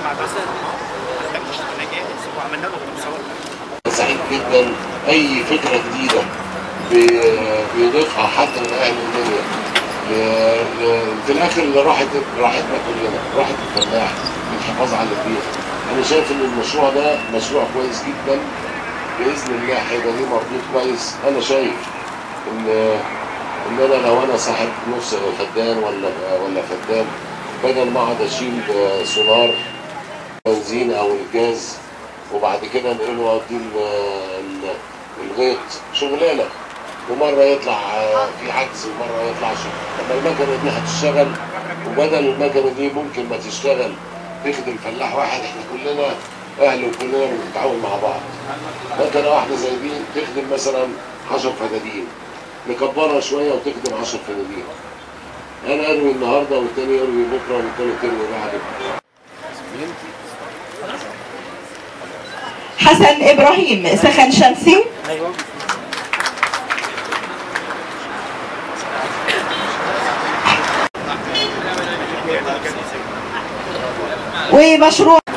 اعتذر ما قدمش انا جاهز وعملنا له مصور سعيد جدا اي فكره جديده بي- بيضيفها حد من اهل المنيا ل- ل- في الاخر اللي راحت راحتنا كلنا راحت الفلاح الحفاظ على البيئه انا شايف ان المشروع ده مشروع كويس جدا باذن الله هيبقى ليه مردود كويس انا شايف ان ان انا لو انا صاحب نص فدان ولا ولا فدان بدل ما اقعد اشيل سولار بنزين او الجاز وبعد كده انقله اوديه ال- ال- الغيط شغلانه ومره يطلع آه، في عجز ومره يطلع شغل لما المكنه دي هتشتغل وبدل المكنه دي ممكن ما تشتغل تخدم فلاح واحد احنا كلنا اهل وكلنا بنتعاون مع بعض مكنه واحده زي دي تخدم مثلا 10 فدادين نكبرها شويه وتخدم 10 فدادين انا اروي النهارده والتاني يروي بكره والتالت يروي بعده حسن إبراهيم سخن شمسي ايوه ومشروع